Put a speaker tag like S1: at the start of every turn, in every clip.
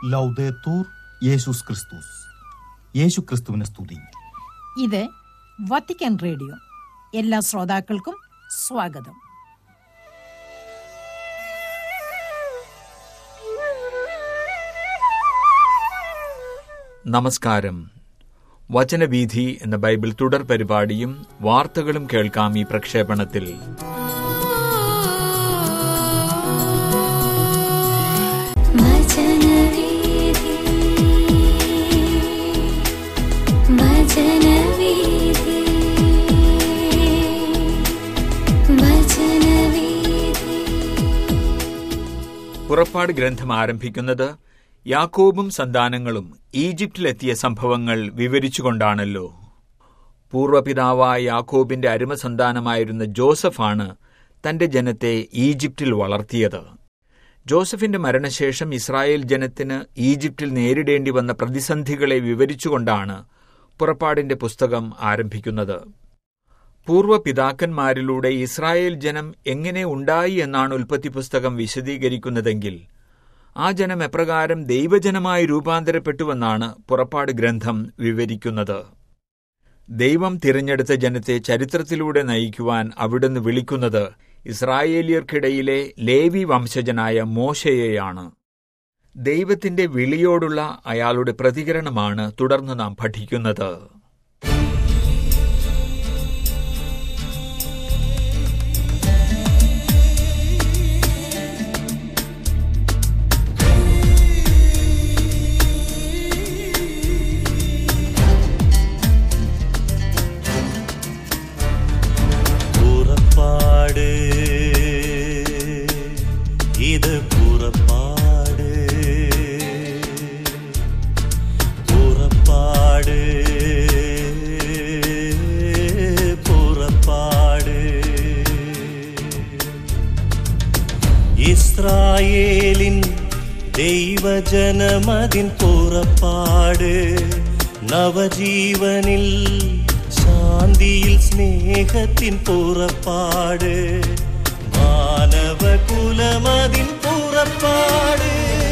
S1: ലൗദേത്തൂർ യേശുസ് ക്രിസ്തുസ് യേശു ക്രിസ്തുവിനെ സ്തുതി
S2: ഇത് വത്തിക്കാൻ റേഡിയോ എല്ലാ ശ്രോതാക്കൾക്കും സ്വാഗതം
S3: നമസ്കാരം വചനവീഥി എന്ന ബൈബിൾ തുടർ പരിപാടിയും വാർത്തകളും കേൾക്കാം ഈ പ്രക്ഷേപണത്തിൽ
S4: വചനവീഥി വചനവീഥി വചനവീഥി
S3: പുറപ്പാട് ഗ്രന്ഥം ആരംഭിക്കുന്നത് യാക്കോബും സന്താനങ്ങളും ഈജിപ്തിലെത്തിയ സംഭവങ്ങൾ വിവരിച്ചുകൊണ്ടാണല്ലോ പൂർവപിതാവായ യാക്കോബിന്റെ അരുമസന്താനമായിരുന്ന ജോസഫാണ് തന്റെ ജനത്തെ ഈജിപ്തിൽ വളർത്തിയത് ജോസഫിന്റെ മരണശേഷം ഇസ്രായേൽ ജനത്തിന് ഈജിപ്തിൽ നേരിടേണ്ടി വന്ന പ്രതിസന്ധികളെ വിവരിച്ചുകൊണ്ടാണ് പുറപ്പാടിന്റെ പുസ്തകം ആരംഭിക്കുന്നത് പൂർവ്വപിതാക്കന്മാരിലൂടെ ഇസ്രായേൽ ജനം എങ്ങനെ ഉണ്ടായി എന്നാണ് ഉൽപ്പത്തി പുസ്തകം വിശദീകരിക്കുന്നതെങ്കിൽ ആ ജനം എപ്രകാരം ദൈവജനമായി രൂപാന്തരപ്പെട്ടുവെന്നാണ് പുറപ്പാട് ഗ്രന്ഥം വിവരിക്കുന്നത് ദൈവം തിരഞ്ഞെടുത്ത ജനത്തെ ചരിത്രത്തിലൂടെ നയിക്കുവാൻ അവിടുന്ന് വിളിക്കുന്നത് ഇസ്രായേലിയർക്കിടയിലെ ലേവി വംശജനായ മോശയെയാണ് ദൈവത്തിന്റെ വിളിയോടുള്ള അയാളുടെ പ്രതികരണമാണ് തുടർന്ന് നാം പഠിക്കുന്നത്
S5: പുറപ്പാട് ഇത് പുറപ്പാട് പുറപ്പാട് പുറപ്പാട് ഇസ്രായേലിൻ ദൈവജനമതിൻ പുറപ്പാട് നവജീവനിൽ ശാന്തിയിൽ സ്നേഹത്തിൻ പുറപ്പാട് മാനവകുലമതിൻ പുറപ്പാട്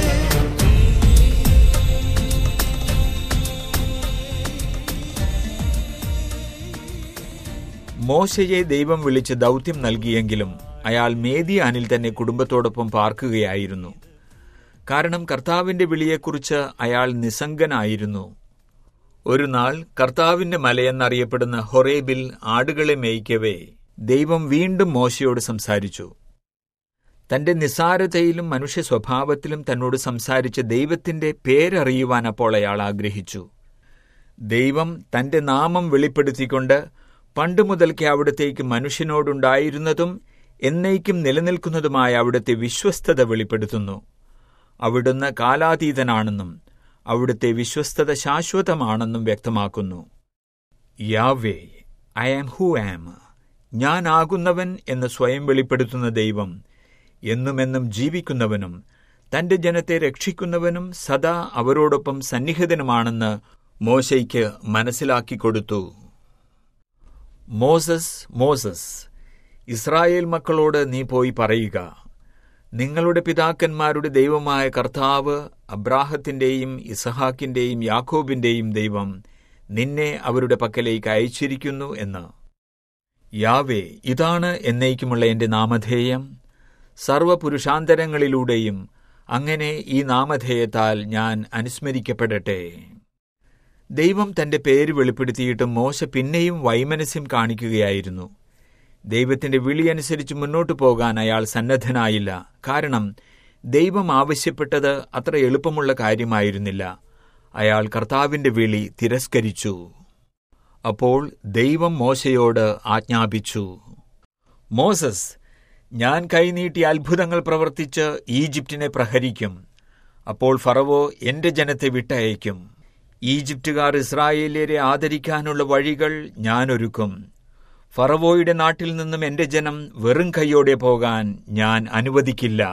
S3: മോശയെ ദൈവം വിളിച്ച് ദൗത്യം നൽകിയെങ്കിലും അയാൾ മേദിയാനിൽ തന്നെ കുടുംബത്തോടൊപ്പം പാർക്കുകയായിരുന്നു കാരണം കർത്താവിന്റെ വിളിയെക്കുറിച്ച് അയാൾ നിസ്സംഗനായിരുന്നു ഒരു നാൾ കർത്താവിന്റെ മലയെന്നറിയപ്പെടുന്ന ഹൊറേബിൽ ആടുകളെ മേയ്ക്കവേ ദൈവം വീണ്ടും മോശയോട് സംസാരിച്ചു തന്റെ നിസ്സാരതയിലും മനുഷ്യ സ്വഭാവത്തിലും തന്നോട് സംസാരിച്ച ദൈവത്തിന്റെ പേരറിയുവാൻ അപ്പോൾ അയാൾ ആഗ്രഹിച്ചു ദൈവം തന്റെ നാമം വെളിപ്പെടുത്തിക്കൊണ്ട് പണ്ട് മുതൽക്കേ അവിടത്തേക്ക് മനുഷ്യനോടുണ്ടായിരുന്നതും എന്നേക്കും നിലനിൽക്കുന്നതുമായ അവിടുത്തെ വിശ്വസ്തത വെളിപ്പെടുത്തുന്നു അവിടുന്ന് കാലാതീതനാണെന്നും അവിടുത്തെ വിശ്വസ്തത ശാശ്വതമാണെന്നും വ്യക്തമാക്കുന്നു Yahweh I am who am ഞാൻ ആകുന്നവൻ എന്ന് സ്വയം വെളിപ്പെടുത്തുന്ന ദൈവം എന്നുമെന്നും ജീവിക്കുന്നവനും തന്റെ ജനത്തെ രക്ഷിക്കുന്നവനും സദാ അവരോടൊപ്പം സന്നിഹിതനുമാണെന്ന് മോശയ്ക്ക് മനസ്സിലാക്കിക്കൊടുത്തു മോസസ് മോസസ് ഇസ്രായേൽ മക്കളോട് നീ പോയി പറയുക നിങ്ങളുടെ പിതാക്കന്മാരുടെ ദൈവമായ കർത്താവ് അബ്രാഹത്തിന്റെയും ഇസഹാക്കിന്റെയും യാക്കോബിന്റെയും ദൈവം നിന്നെ അവരുടെ പക്കലേക്ക് അയച്ചിരിക്കുന്നു എന്ന് യാവേ ഇതാണ് എന്നേക്കുമുള്ള എന്റെ നാമധേയം സർവപുരുഷാന്തരങ്ങളിലൂടെയും അങ്ങനെ ഈ നാമധേയത്താൽ ഞാൻ അനുസ്മരിക്കപ്പെടട്ടെ ദൈവം തന്റെ പേര് വെളിപ്പെടുത്തിയിട്ടും മോശ പിന്നെയും വൈമനസ്യം കാണിക്കുകയായിരുന്നു ദൈവത്തിന്റെ വിളി അനുസരിച്ച് മുന്നോട്ടു പോകാൻ അയാൾ സന്നദ്ധനായില്ല കാരണം ദൈവം ആവശ്യപ്പെട്ടത് അത്ര എളുപ്പമുള്ള കാര്യമായിരുന്നില്ല അയാൾ കർത്താവിന്റെ വിളി തിരസ്കരിച്ചു അപ്പോൾ ദൈവം മോശയോട് ആജ്ഞാപിച്ചു മോസസ് ഞാൻ കൈനീട്ടി അത്ഭുതങ്ങൾ പ്രവർത്തിച്ച് ഈജിപ്തിനെ പ്രഹരിക്കും അപ്പോൾ ഫറവോ എന്റെ ജനത്തെ വിട്ടയക്കും ഈജിപ്തുകാർ ഇസ്രായേലിയരെ ആദരിക്കാനുള്ള വഴികൾ ഞാനൊരുക്കും ഫറവോയുടെ നാട്ടിൽ നിന്നും എന്റെ ജനം വെറും കൈയോടെ പോകാൻ ഞാൻ അനുവദിക്കില്ല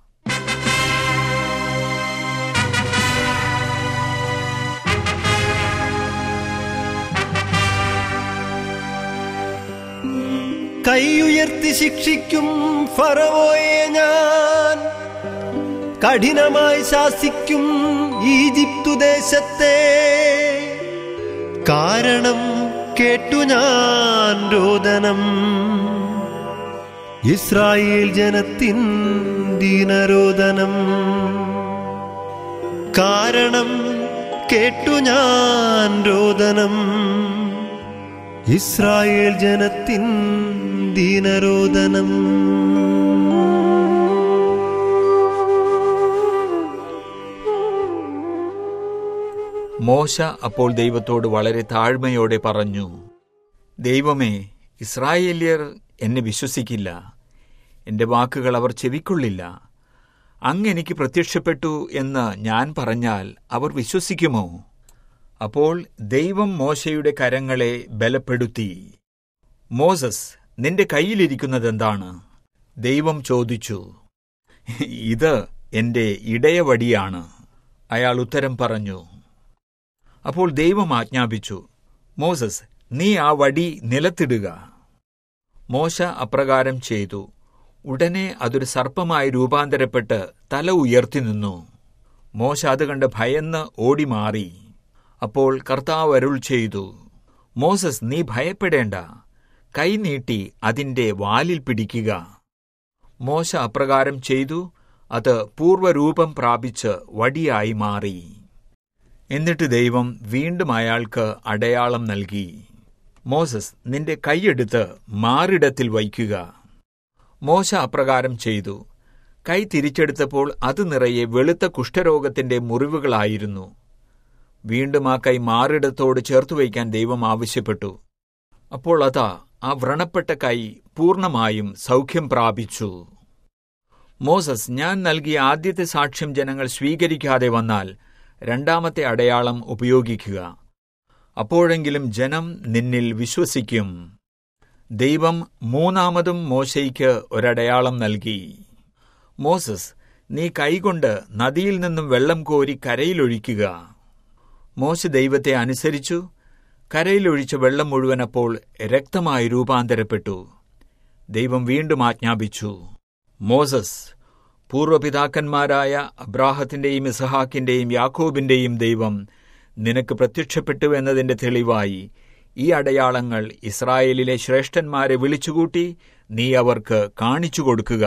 S5: കൈയുയർത്തി ശിക്ഷിക്കും ഫറവോയെ ഞാൻ കഠിനമായി ശാസിക്കും ഈജിപ്തു ദേശത്തെ കാരണം കേട്ടു ഞാൻ രോദനം ഇസ്രായേൽ ജനത്തിൻ ദീനരോദനം കാരണം കേട്ടു ഞാൻ രോദനം ഇസ്രായേൽ ജനത്തിൻ ദീനരോദനം
S3: മോശ അപ്പോൾ ദൈവത്തോട് വളരെ താഴ്മയോടെ പറഞ്ഞു ദൈവമേ ഇസ്രായേല്യർ എന്നെ വിശ്വസിക്കില്ല എന്റെ വാക്കുകൾ അവർ ചെവിക്കൊള്ളില്ല അങ്ങ് എനിക്ക് പ്രത്യക്ഷപ്പെട്ടു എന്ന് ഞാൻ പറഞ്ഞാൽ അവർ വിശ്വസിക്കുമോ അപ്പോൾ ദൈവം മോശയുടെ കരങ്ങളെ ബലപ്പെടുത്തി മോസസ് നിന്റെ കയ്യിലിരിക്കുന്നതെന്താണ് ദൈവം ചോദിച്ചു ഇത് എന്റെ ഇടയവടിയാണ് അയാൾ ഉത്തരം പറഞ്ഞു അപ്പോൾ ദൈവം ആജ്ഞാപിച്ചു മോസസ് നീ ആ വടി നിലത്തിടുക മോശ അപ്രകാരം ചെയ്തു ഉടനെ അതൊരു സർപ്പമായി രൂപാന്തരപ്പെട്ട് തല ഉയർത്തി നിന്നു മോശ അത് കണ്ട് ഭയന്ന് ഓടിമാറി അപ്പോൾ കർത്താവ് അരുൾ ചെയ്തു മോസസ് നീ ഭയപ്പെടേണ്ട കൈ നീട്ടി അതിന്റെ വാലിൽ പിടിക്കുക മോശ അപ്രകാരം ചെയ്തു അത് പൂർവ്വരൂപം പ്രാപിച്ച് വടിയായി മാറി എന്നിട്ട് ദൈവം വീണ്ടും അയാൾക്ക് അടയാളം നൽകി മോസസ് നിന്റെ കൈയെടുത്ത് മാറിടത്തിൽ വയ്ക്കുക മോശ അപ്രകാരം ചെയ്തു കൈ തിരിച്ചെടുത്തപ്പോൾ അത് നിറയെ വെളുത്ത കുഷ്ഠരോഗത്തിന്റെ മുറിവുകളായിരുന്നു വീണ്ടും ആ കൈ മാറിടത്തോട് ചേർത്തു വയ്ക്കാൻ ദൈവം ആവശ്യപ്പെട്ടു അപ്പോൾ അതാ ആ വ്രണപ്പെട്ട കൈ പൂർണ്ണമായും സൗഖ്യം പ്രാപിച്ചു മോസസ് ഞാൻ നൽകിയ ആദ്യത്തെ സാക്ഷ്യം ജനങ്ങൾ സ്വീകരിക്കാതെ വന്നാൽ രണ്ടാമത്തെ അടയാളം ഉപയോഗിക്കുക അപ്പോഴെങ്കിലും ജനം നിന്നിൽ വിശ്വസിക്കും ദൈവം മൂന്നാമതും മോശയ്ക്ക് ഒരടയാളം നൽകി മോസസ് നീ കൈകൊണ്ട് നദിയിൽ നിന്നും വെള്ളം കോരി കരയിലൊഴിക്കുക മോശ ദൈവത്തെ അനുസരിച്ചു കരയിലൊഴിച്ച വെള്ളം മുഴുവൻ അപ്പോൾ രക്തമായി രൂപാന്തരപ്പെട്ടു ദൈവം വീണ്ടും ആജ്ഞാപിച്ചു മോസസ് പൂർവപിതാക്കന്മാരായ അബ്രാഹത്തിന്റെയും ഇസഹാക്കിന്റെയും യാക്കോബിന്റെയും ദൈവം നിനക്ക് പ്രത്യക്ഷപ്പെട്ടു എന്നതിന്റെ തെളിവായി ഈ അടയാളങ്ങൾ ഇസ്രായേലിലെ ശ്രേഷ്ഠന്മാരെ വിളിച്ചുകൂട്ടി നീ അവർക്ക് കാണിച്ചു കൊടുക്കുക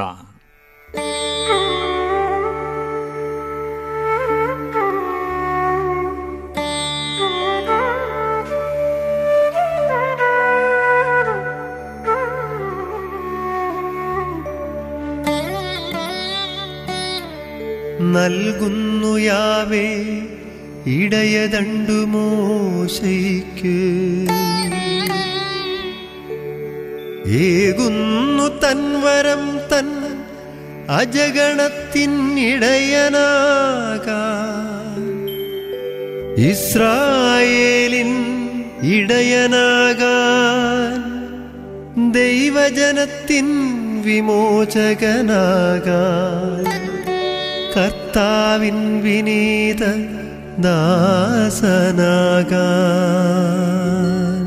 S5: നൽകുന്നു യാവേ ഇടയതണ്ടു മോശയ്ക്ക് ഏകുന്നു തൻവരം തൻ അജഗണത്തിൻ ഇടയനാകാൻ ഇസ്രായേലിൻ ഇടയനാകാൻ ദൈവജനത്തിൻ വിമോചകനാകാൻ കർത്താവിൻ വിനീത ദാസനാകാൻ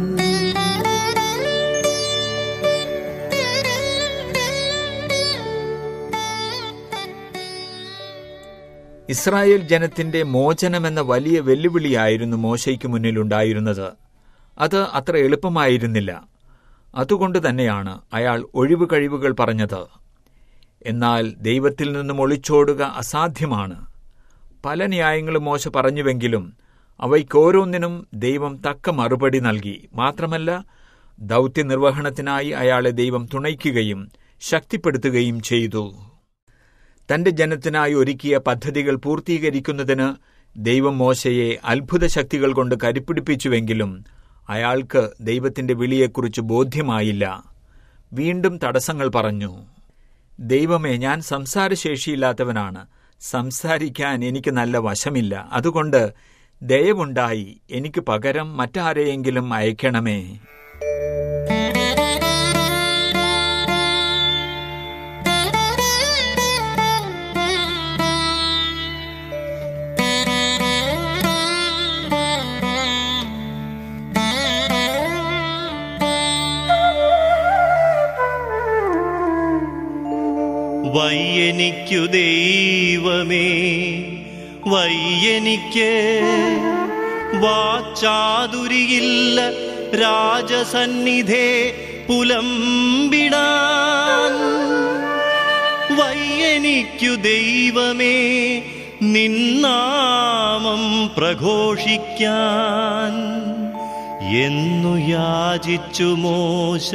S3: ഇസ്രായേൽ ജനത്തിന്റെ മോചനമെന്ന വലിയ വെല്ലുവിളിയായിരുന്നു മോശയ്ക്ക് മുന്നിലുണ്ടായിരുന്നത് അത് അത്ര എളുപ്പമായിരുന്നില്ല അതുകൊണ്ട് തന്നെയാണ് അയാൾ ഒഴിവ് കഴിവുകൾ പറഞ്ഞത് എന്നാൽ ദൈവത്തിൽ നിന്നും ഒളിച്ചോടുക അസാധ്യമാണ് പല ന്യായങ്ങളും മോശ പറഞ്ഞുവെങ്കിലും അവയ്ക്കോരോന്നിനും ദൈവം തക്ക മറുപടി നൽകി മാത്രമല്ല ദൗത്യ നിർവഹണത്തിനായി അയാളെ ദൈവം തുണയ്ക്കുകയും ശക്തിപ്പെടുത്തുകയും ചെയ്തു തന്റെ ജനത്തിനായി ഒരുക്കിയ പദ്ധതികൾ പൂർത്തീകരിക്കുന്നതിന് ദൈവം മോശയെ അത്ഭുത ശക്തികൾ കൊണ്ട് കരുപ്പിടിപ്പിച്ചുവെങ്കിലും അയാൾക്ക് ദൈവത്തിന്റെ വിളിയെക്കുറിച്ച് ബോധ്യമായില്ല വീണ്ടും തടസ്സങ്ങൾ പറഞ്ഞു ദൈവമേ ഞാൻ സംസാരശേഷിയില്ലാത്തവനാണ് സംസാരിക്കാൻ എനിക്ക് നല്ല വശമില്ല അതുകൊണ്ട് ദയവുണ്ടായി എനിക്ക് പകരം മറ്റാരെയെങ്കിലും അയക്കണമേ
S5: വയ്യനിക്കു ദൈവമേ വയ്യെനിക്ക് വാചാതുരിയില്ല രാജസന്നിധേ പുലമ്പിടാൻ വയ്യെനിക്കു ദൈവമേ നിന്നാമം പ്രഘോഷിക്കാൻ എന്നു യാചിച്ചു മോശ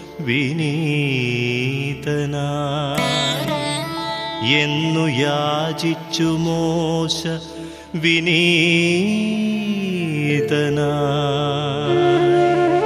S5: വിനീതനായി എന്നു യാചിച്ചു മോശ വിനീതനായി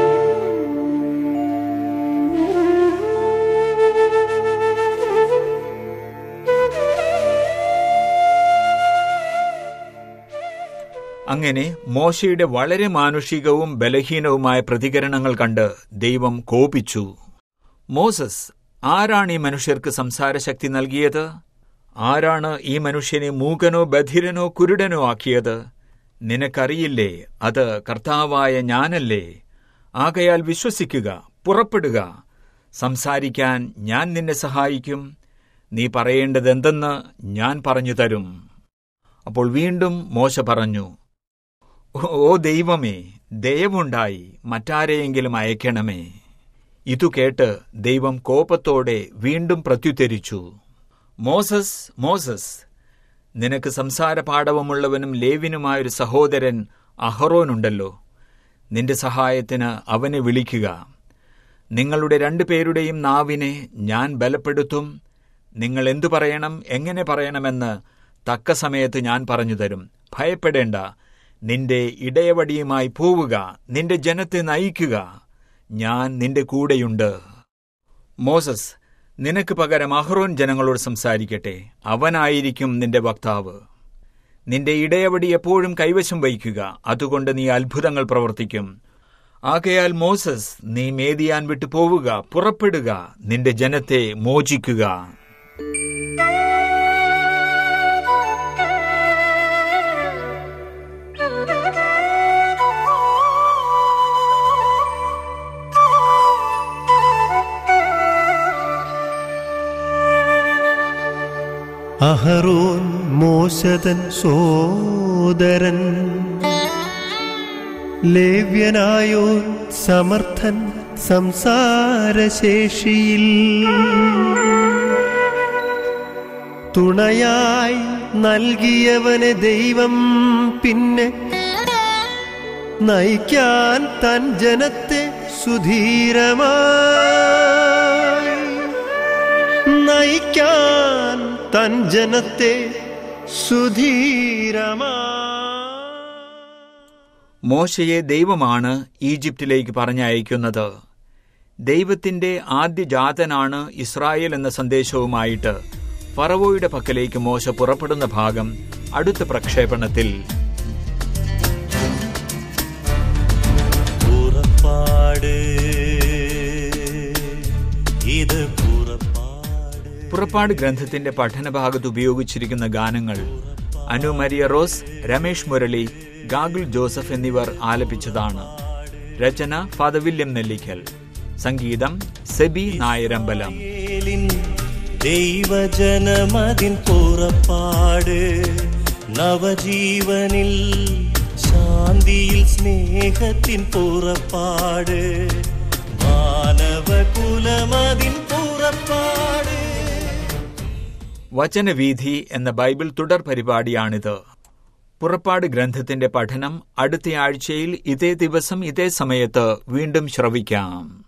S3: അങ്ങനെ മോശയുടെ വളരെ മാനുഷികവും ബലഹീനവുമായ പ്രതികരണങ്ങൾ കണ്ട് ദൈവം കോപിച്ചു മോസസ് ആരാണ് ഈ മനുഷ്യർക്ക് സംസാരശക്തി നൽകിയത് ആരാണ് ഈ മനുഷ്യനെ മൂകനോ ബധിരനോ കുരുടനോ ആക്കിയത് നിനക്കറിയില്ലേ അത് കർത്താവായ ഞാനല്ലേ ആകയാൽ വിശ്വസിക്കുക പുറപ്പെടുക സംസാരിക്കാൻ ഞാൻ നിന്നെ സഹായിക്കും നീ പറയേണ്ടതെന്തെന്ന് ഞാൻ പറഞ്ഞു തരും അപ്പോൾ വീണ്ടും മോശ പറഞ്ഞു "ഓ- ഓ ദൈവമേ ദയവുണ്ടായി മറ്റാരെയെങ്കിലും അയക്കണമേ ഇതു കേട്ട് ദൈവം കോപത്തോടെ വീണ്ടും പ്രത്യുത്തരിച്ചു മോസസ് മോസസ് നിനക്ക് സംസാര പാടവമുള്ളവനും ലേവിനുമായൊരു സഹോദരൻ അഹറോനുണ്ടല്ലോ നിന്റെ സഹായത്തിന് അവനെ വിളിക്കുക നിങ്ങളുടെ രണ്ടുപേരുടെയും നാവിനെ ഞാൻ ബലപ്പെടുത്തും നിങ്ങൾ എന്തു പറയണം എങ്ങനെ പറയണമെന്ന് തക്ക സമയത്ത് ഞാൻ പറഞ്ഞു തരും ഭയപ്പെടേണ്ട നിന്റെ ഇടയവടിയുമായി പോവുക നിന്റെ ജനത്തെ നയിക്കുക ഞാൻ നിന്റെ കൂടെയുണ്ട് മോസസ് നിനക്ക് പകരം അഹ്റോൻ ജനങ്ങളോട് സംസാരിക്കട്ടെ അവനായിരിക്കും നിന്റെ വക്താവ് നിന്റെ ഇടയവടി എപ്പോഴും കൈവശം വയ്ക്കുക അതുകൊണ്ട് നീ അത്ഭുതങ്ങൾ പ്രവർത്തിക്കും ആകയാൽ മോസസ് നീ മേദിയാൻ വിട്ടു പോവുക പുറപ്പെടുക നിന്റെ ജനത്തെ മോചിക്കുക
S5: അഹറോൻ മോശതൻ സോദരൻ ലേവ്യനായോൻ സമർത്ഥൻ സംസാരശേഷിയിൽ തുണയായി നൽകിയവനെ ദൈവം പിന്നെ നയിക്കാൻ തൻ ജനത്തെ സുധീരമായി നയിക്കാൻ തൻ ജനത്തെ സുധീരമായി
S3: മോശയെ ദൈവമാണ് ഈജിപ്തിലേക്ക് പറഞ്ഞയക്കുന്നത് ദൈവത്തിന്റെ ആദ്യജാതനാണ് ഇസ്രായേൽ എന്ന സന്ദേശവുമായിട്ട് ഫറവോയുടെ പക്കലേക്ക് മോശ പുറപ്പെടുന്ന ഭാഗം അടുത്ത പ്രക്ഷേപണത്തിൽ
S5: പുറപ്പാട് ഇത് പുറപ്പാട്
S3: പുറപ്പാട് ഗ്രന്ഥത്തിന്റെ പഠനഭാഗത്ത് ഉപയോഗിച്ചിരിക്കുന്ന ഗാനങ്ങൾ അനു മരിയ റോസ് രമേഷ് മുരളി ഗാഗുൽ ജോസഫ് എന്നിവർ ആലപിച്ചതാണ് രചന ഫാദർ വില്യം നെല്ലിക്കൽ സംഗീതം സെബി നായരമ്പലം
S5: ഇസ്രായേലിൻ ദൈവജനമതിൻ പുറപ്പാട് നവജീവനിൽ ശാന്തിയിൽ സ്നേഹത്തിൻ പുറപ്പാട് മാനവകുലമതിൻ പുറപ്പാട്
S3: വചനവീഥി എന്ന ബൈബിൾ തുടർ പരിപാടിയാണിത് പുറപ്പാട് ഗ്രന്ഥത്തിന്റെ പഠനം അടുത്ത ആഴ്ചയിൽ ഇതേ ദിവസം ഇതേ സമയത്ത് വീണ്ടും ശ്രവിക്കാം